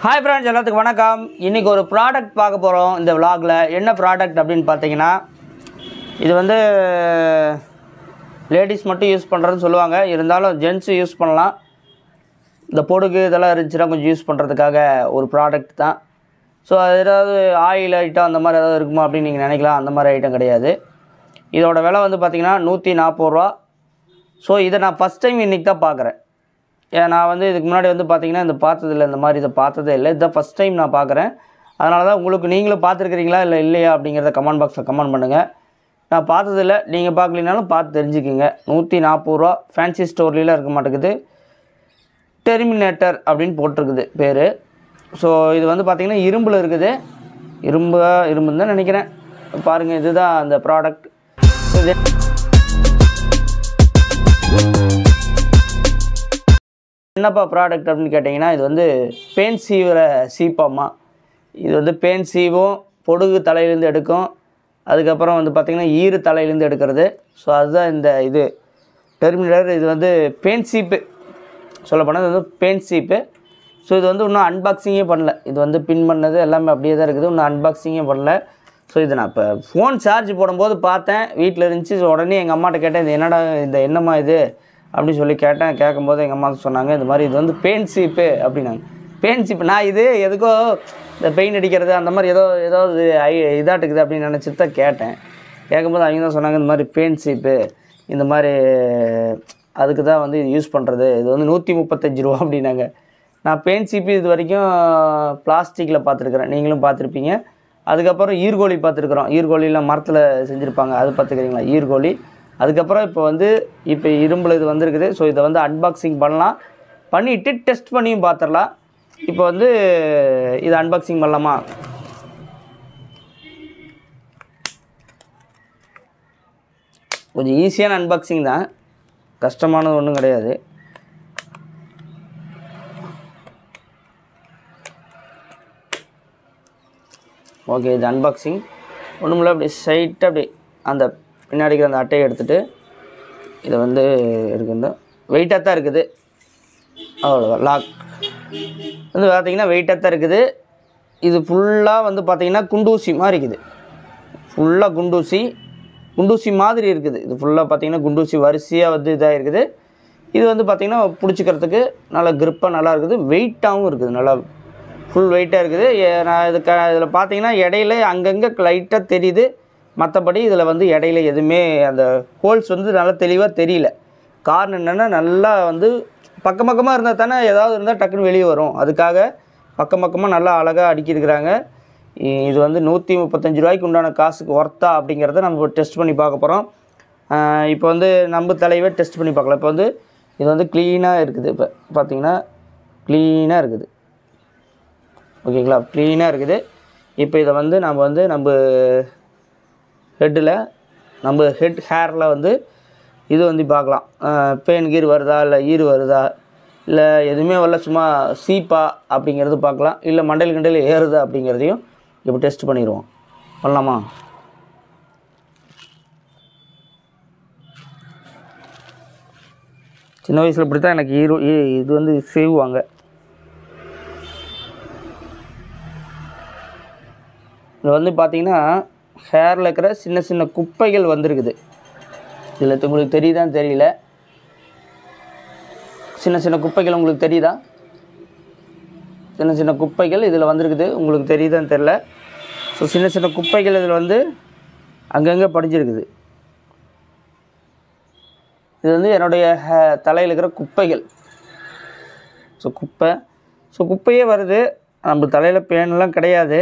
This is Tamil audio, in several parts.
ஹாய் ஃப்ரெண்ட்ஸ் எல்லாத்துக்கும் வணக்கம் இன்றைக்கி ஒரு ப்ராடக்ட் பார்க்க போகிறோம் இந்த vlogல என்ன ப்ராடக்ட் அப்படின்னு பார்த்தீங்கன்னா இது வந்து லேடிஸ் மட்டும் யூஸ் பண்ணுறதுன்னு சொல்லுவாங்க இருந்தாலும் ஜென்ஸு யூஸ் பண்ணலாம் இந்த பொடுகு இதெல்லாம் இருந்துச்சுன்னா கொஞ்சம் யூஸ் பண்ணுறதுக்காக ஒரு ப்ராடக்ட் தான் ஸோ அது ஏதாவது ஆயில் ஐட்டம் அந்த மாதிரி ஏதாவது இருக்குமா அப்படின்னு நீங்கள் நினைக்கலாம் அந்த மாதிரி ஐட்டம் கிடையாது இதோட விலை வந்து பார்த்திங்கன்னா நூற்றி நாற்பது ரூபா ஸோ இதை நான் ஃபஸ்ட் டைம் இன்றைக்கி தான் பார்க்குறேன் ஏன் நான் வந்து இதுக்கு முன்னாடி வந்து பார்த்தீங்கன்னா இந்த பார்த்ததில்ல இந்த மாதிரி இதை பார்த்ததே இல்லை இதான் ஃபஸ்ட் டைம் நான் பார்க்குறேன் அதனால தான் உங்களுக்கு நீங்களும் பார்த்துருக்கிறீங்களா இல்லை இல்லையா அப்படிங்கிறத கமெண்ட் பாக்ஸில் கமெண்ட் பண்ணுங்கள் நான் பார்த்ததில்ல நீங்கள் பார்க்கலினாலும் பார்த்து தெரிஞ்சுக்கிங்க நூற்றி நாற்பது ரூபா ஃபேன்சி ஸ்டோர்லாம் இருக்க மாட்டேங்குது டெர்மினேட்டர் அப்படின்னு போட்டிருக்குது பேர் ஸோ இது வந்து பார்த்திங்கன்னா இரும்பில் இருக்குது இரும்பு இரும்புன்னு தான் நினைக்கிறேன் பாருங்கள் இதுதான் அந்த ப்ராடக்ட் இது என்னப்பா ப்ராடக்ட் அப்படின்னு கேட்டிங்கன்னா இது வந்து பேன் சீவுற சீப்பாம்மா இது வந்து பேன் சீவும் பொடுகு தலையிலேருந்து எடுக்கும் அதுக்கப்புறம் வந்து பார்த்திங்கன்னா ஈறு தலையிலேருந்து எடுக்கிறது ஸோ அதுதான் இந்த இது டெர்மினேட்டர் இது வந்து பேன் சீப்பு சொல்லப்போனால் இது வந்து பேன் சீப்பு ஸோ இது வந்து இன்னும் அன்பாக்சிங்கே பண்ணல இது வந்து பின் பண்ணது எல்லாமே அப்படியே தான் இருக்குது இன்னும் அன்பாக்சிங்கே பண்ணல ஸோ இது நான் இப்போ ஃபோன் சார்ஜ் போடும்போது பார்த்தேன் வீட்டில் இருந்துச்சு ஸோ உடனே எங்கள் அம்மாட்ட கேட்டேன் இது என்னடா இந்த என்னம்மா இது அப்படின்னு சொல்லி கேட்டேன் கேட்கும்போது எங்கள் அம்மா சொன்னாங்க இது மாதிரி இது வந்து பெயிண்ட் சீப்பு அப்படின்னாங்க பெயிண்ட் சீப்பு நான் இது எதுக்கோ இந்த பெயிண்ட் அடிக்கிறது அந்த மாதிரி ஏதோ ஏதாவது ஐ இதாட்டுக்குது அப்படின்னு நினச்சிட்டு தான் கேட்டேன் கேட்கும்போது அவங்க தான் சொன்னாங்க இந்த மாதிரி பெயிண்ட் சீப்பு இந்த மாதிரி அதுக்கு தான் வந்து இது யூஸ் பண்ணுறது இது வந்து நூற்றி முப்பத்தஞ்சு ரூபா அப்படின்னாங்க நான் பெயிண்ட் சீப்பு இது வரைக்கும் பிளாஸ்டிக்கில் பார்த்துருக்குறேன் நீங்களும் பார்த்துருப்பீங்க அதுக்கப்புறம் ஈர்கோழி பார்த்துருக்குறோம் ஈர்கோழிலாம் மரத்தில் செஞ்சுருப்பாங்க அது பார்த்துக்கிறீங்களா ஈர்கோழி அதுக்கப்புறம் இப்போ வந்து இப்போ இரும்பில் இது வந்திருக்குது ஸோ இதை வந்து அன்பாக்சிங் பண்ணலாம் பண்ணிவிட்டு டெஸ்ட் பண்ணியும் பார்த்துடலாம் இப்போ வந்து இதை அன்பாக்சிங் பண்ணலாமா கொஞ்சம் ஈஸியான அன்பாக்சிங் தான் கஷ்டமானது ஒன்றும் கிடையாது ஓகே இது அன்பாக்சிங் ஒன்றுமில்ல அப்படி ஸ்ட்ரைட்டாக அப்படி அந்த பின்னாடி இருக்கிற அந்த அட்டையை எடுத்துகிட்டு இதை வந்து இருக்குது வெயிட்டாக தான் இருக்குது அவ்வளோதான் லாக் வந்து பார்த்தீங்கன்னா வெயிட்டாக தான் இருக்குது இது ஃபுல்லாக வந்து பார்த்தீங்கன்னா குண்டூசி மாதிரி இருக்குது ஃபுல்லாக குண்டூசி குண்டூசி மாதிரி இருக்குது இது ஃபுல்லாக பார்த்தீங்கன்னா குண்டூசி வரிசையாக வந்து இதாக இருக்குது இது வந்து பார்த்திங்கன்னா பிடிச்சிக்கிறதுக்கு நல்லா grip-ஆ நல்லா இருக்குது வெயிட்டாகவும் இருக்குது நல்லா ஃபுல் வெயிட்டாக இருக்குது ஏ- நான் இது க இதில் பார்த்தீங்கன்னா இடையில அங்கங்கே லைட்டாக தெரியுது மற்றபடி இதில் வந்து இடையில எதுவுமே அந்த ஹோல்ஸ் வந்து நல்லா தெளிவாக தெரியல காரணம் என்னென்னா நல்லா வந்து பக்கம் பக்கமாக இருந்தால் தானே ஏதாவது இருந்தால் டக்குன்னு வெளியே வரும் அதுக்காக பக்கம் பக்கமாக நல்லா அழகாக அடுக்கியிருக்கிறாங்க இ- இது வந்து நூற்றி முப்பத்தஞ்சு ரூபாய்க்கு உண்டான காசுக்கு ஒர்த்தா அப்படிங்கிறத நம்ம டெஸ்ட் பண்ணி பார்க்க போகிறோம் இப்போ வந்து நம்ம தலைவே டெஸ்ட் பண்ணி பார்க்கலாம் இப்போ வந்து இது வந்து க்ளீனாக இருக்குது இப்போ பார்த்தீங்கன்னா க்ளீனாக இருக்குது ஓகேங்களா க்ளீனாக இருக்குது இப்போ இதை வந்து நம்ம வந்து நம்ம ஹெட்டில் நம்ம ஹெட் ஹேரில் வந்து இது வந்து பார்க்கலாம் பெயின் கீர் வருதா இல்லை ஈர் வருதா இல்லை எதுவுமே வரல சும்மா சீப்பா அப்படிங்கிறது பார்க்கலாம் இல்லை மண்டையில் கிண்டையில் ஏறுதா அப்படிங்கிறதையும் இப்போ டெஸ்ட் பண்ணிடுவோம் பண்ணலாமா சின்ன வயசில் இப்படி தான் எனக்கு ஈரோ ஈ- இது வந்து செய்வாங்க இதில் வந்து பார்த்தீங்கன்னா ஹேரில் இருக்கிற சின்ன சின்ன குப்பைகள் வந்திருக்குது இதில் உங்களுக்கு தெரியுதான்னு தெரியல சின்ன சின்ன குப்பைகள் உங்களுக்கு தெரியுதா சின்ன சின்ன குப்பைகள் இதில் வந்திருக்குது உங்களுக்கு தெரியுதான்னு தெரில ஸோ சின்ன சின்ன குப்பைகள் இதில் வந்து அங்கங்கே படிஞ்சிருக்குது இது வந்து என்னுடைய ஹே தலையில் இருக்கிற குப்பைகள் ஸோ குப்பை ஸோ குப்பையே வருது நம்ம தலையில் பேன்லாம் கிடையாது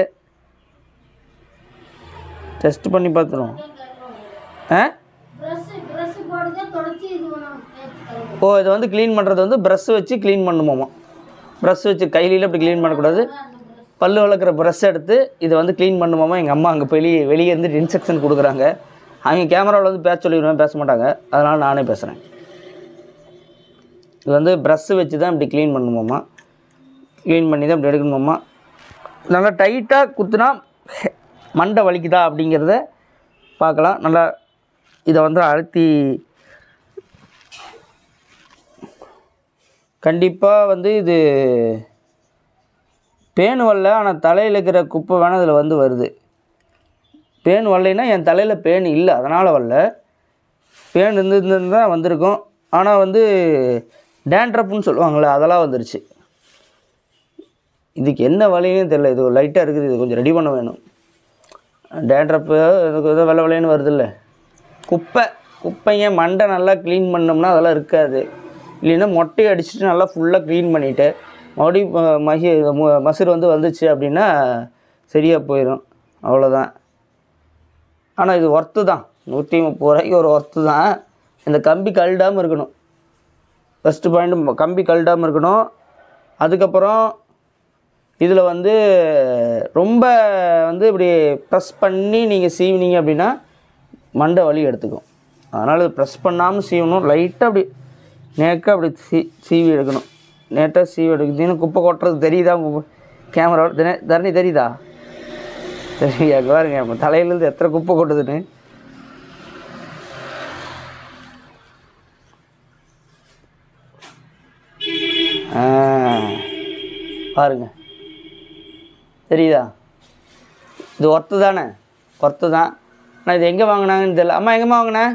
டெஸ்ட் பண்ணி பார்த்துருவோம் ஆ ப்ரெஷ் ப்ரெஷ் போடுங்க தொடச்சி இது பண்ணணும் தேய்ச்சி ஓ இதை வந்து க்ளீன் பண்ணுறது வந்து ப்ரஷ் வச்சு க்ளீன் பண்ணுமாமா ப்ரஷ் வச்சு கையில அப்படி க்ளீன் பண்ணக்கூடாது பல்லு வளர்க்குற ப்ரஷ் எடுத்து இதை வந்து க்ளீன் பண்ணுமாமா எங்கள் அம்மா அங்கே வெளியே வெளியே இருந்து இன்ஸ்ட்ரக்ஷன் கொடுக்குறாங்க அவங்க கேமராவில் வந்து பேச சொல்லிடுவேன் பேச மாட்டாங்க அதனால் நானே பேசுகிறேன் இது வந்து ப்ரஷ் வச்சு தான் இப்படி க்ளீன் பண்ணுமாமா க்ளீன் பண்ணி தான் இப்படி எடுக்கணுமாமா நல்லா டைட்டாக குத்துனா மண்டை வலிக்குதா அப்படிங்கிறத பார்க்கலாம் நல்லா இதை வந்து அழுத்தி கண்டிப்பாக வந்து இது பேன் வரல ஆனால் தலையில் இருக்கிற குப்பை வேணால் இதில் வந்து வருது பேன் வரலைன்னா என் தலையில் பேன் இல்லை அதனால் வரல பேன் இருந்திருந்து தான் வந்திருக்கும் ஆனால் வந்து டேண்ட்ரப்னு சொல்லுவாங்கள்ல அதெல்லாம் வந்துருச்சு இதுக்கு என்ன வழின்னு தெரியல இது லைட்டாக இருக்குது இது கொஞ்சம் ரெடி பண்ண வேணும் டேண்ட்ரப்பு எனக்கு ஏதோ வெள்ளை வெள்ளைன்னு வருதுல்ல குப்பை குப்பைங்க மண்டை நல்லா க்ளீன் பண்ணோம்னா அதெல்லாம் இருக்காது இல்லைன்னா மொட்டையை அடிச்சுட்டு நல்லா ஃபுல்லாக க்ளீன் பண்ணிவிட்டு மறுபடியும் ம- மகி மு- மசுறு வந்து வந்துச்சு அப்படின்னா சரியாக போயிடும் அவ்வளோதான் ஆனால் இது ஒர்த்து தான் நூற்றி முப்பது ரூபாய்க்கு ஒரு ஒர்த்து தான் இந்த கம்பி கழடாமல் இருக்கணும் ஃபஸ்ட்டு பாயிண்ட் கம்பி கழடாமல் இருக்கணும் அதுக்கப்புறம் இதில் வந்து ரொம்ப வந்து இப்படி ப்ரெஸ் பண்ணி நீங்கள் சீவினீங்க அப்படின்னா மண்டை வலி எடுத்துக்கும் அதனால் இது ப்ரெஸ் பண்ணாமல் சீவணும் லைட்டாக அப்படி நேக்காக அப்படி சீ சீவி எடுக்கணும் நேட்டாக சீவி எடுக்குதுன்னு குப்பை கொட்டுறது தெரியுதா கேமரா தரணி தெரியுதா தெரியா இங்க பாருங்க நம்ம தலையிலேருந்து எத்தனை குப்பை கொட்டுதுன்னு ஆ, பாருங்க தெரியுதா இது ஒர்த்து தானே ஒர்த்து தான் ஆனால் இது எங்கே வாங்கினாங்கன்னு தெரியல அம்மா எங்கேம்மா வாங்கினேன்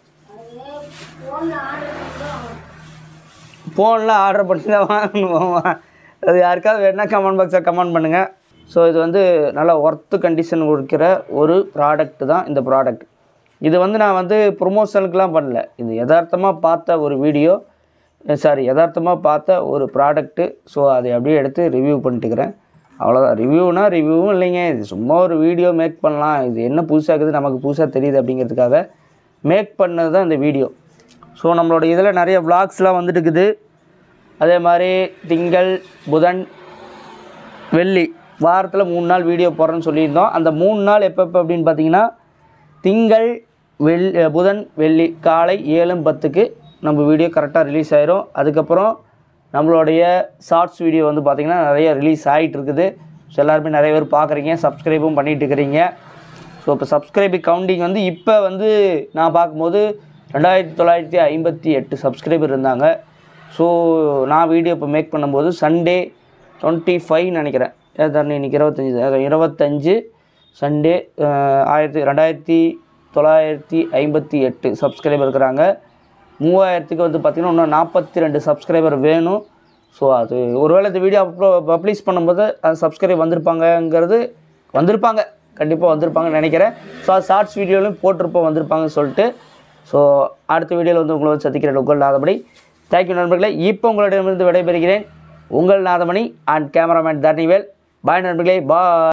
ஃபோனில் ஆர்டர் பண்ணி தான் வாங்கணுமா அது யாருக்காவது வேணா கமெண்ட் பாக்ஸில் கமெண்ட் பண்ணுங்கள் ஸோ இது வந்து நல்லா ஒர்த்து கண்டிஷன் கொடுக்கிற ஒரு ப்ராடக்ட் தான் இந்த ப்ராடக்ட் இது வந்து நான் வந்து ப்ரொமோஷனுக்குலாம் பண்ணல இது யதார்த்தமாக பார்த்த ஒரு வீடியோ சாரி யதார்த்தமாக பார்த்த ஒரு ப்ராடக்ட்டு ஸோ அதை அப்படியே எடுத்து ரிவ்யூ பண்ணிட்டுக்கிறேன் அவ்வளோதான் ரிவ்யூனா ரிவ்யூவும் இல்லைங்க இது சும்மா ஒரு வீடியோ மேக் பண்ணலாம் இது என்ன புதுசாக இருக்குது நமக்கு புதுசாக தெரியுது அப்படிங்கிறதுக்காக மேக் பண்ணது தான் இந்த வீடியோ ஸோ நம்மளோட இதில் நிறைய vlogsலாம் வந்துட்டு இருக்குது அதே மாதிரி திங்கள் புதன் வெள்ளி வாரத்தில் மூணு நாள் வீடியோ போடுறேன்னு சொல்லியிருந்தோம் அந்த மூணு நாள் எப்பப்போ அப்படின்னு பார்த்தீங்கன்னா திங்கள் வெள் புதன் வெள்ளி காலை ஏழு பத்துக்கு நம்ம வீடியோ கரெக்டாக ரிலீஸ் ஆயிரும் அதுக்கப்புறம் நம்மளுடைய ஷார்ட்ஸ் வீடியோ வந்து பார்த்திங்கன்னா நிறைய ரிலீஸ் ஆகிட்டு இருக்குது ஸோ எல்லாருமே நிறைய பேர் பார்க்குறீங்க சப்ஸ்கிரைபும் பண்ணிட்டு இருக்கிறீங்க ஸோ இப்போ சப்ஸ்கிரைபு கவுண்டிங் வந்து இப்போ வந்து நான் பார்க்கும்போது ரெண்டாயிரத்தி தொள்ளாயிரத்தி ஐம்பத்தி எட்டு சப்ஸ்கிரைபர் இருந்தாங்க ஸோ நான் வீடியோ இப்போ மேக் பண்ணும்போது சண்டே டுவெண்ட்டி ஃபைவ் நினைக்கிறேன் ஏதாவது இன்னைக்கு இருபத்தஞ்சி தான். இருபத்தஞ்சு சண்டே ஆயிரத்தி ரெண்டாயிரத்தி தொள்ளாயிரத்தி ஐம்பத்தி எட்டு சப்ஸ்கிரைபர் இருக்கிறாங்க மூவாயிரத்துக்கு வந்து பார்த்திங்கன்னா இன்னும் நாற்பத்தி ரெண்டு சப்ஸ்கிரைபர் வேணும் ஸோ அது ஒருவேளை இந்த வீடியோ அப்லோ பப்ளிஷ் பண்ணும்போது அது சப்ஸ்கிரைப் வந்திருப்பாங்கங்கிறது வந்திருப்பாங்க கண்டிப்பாக வந்திருப்பாங்கன்னு நினைக்கிறேன் ஸோ அது ஷார்ட்ஸ் வீடியோலையும் போட்டிருப்போம் வந்திருப்பாங்கன்னு சொல்லிட்டு ஸோ அடுத்த வீடியோவில் வந்து உங்களை வந்து சந்திக்கிறேன் உங்கள் நாதமணி தேங்க்யூ நண்பர்களே இப்போ உங்களிடமிருந்து விடைபெறுகிறேன் உங்கள் நாதமணி அண்ட் கேமராமேன் தர்னிவேல் பாய் நண்பர்களே பாய்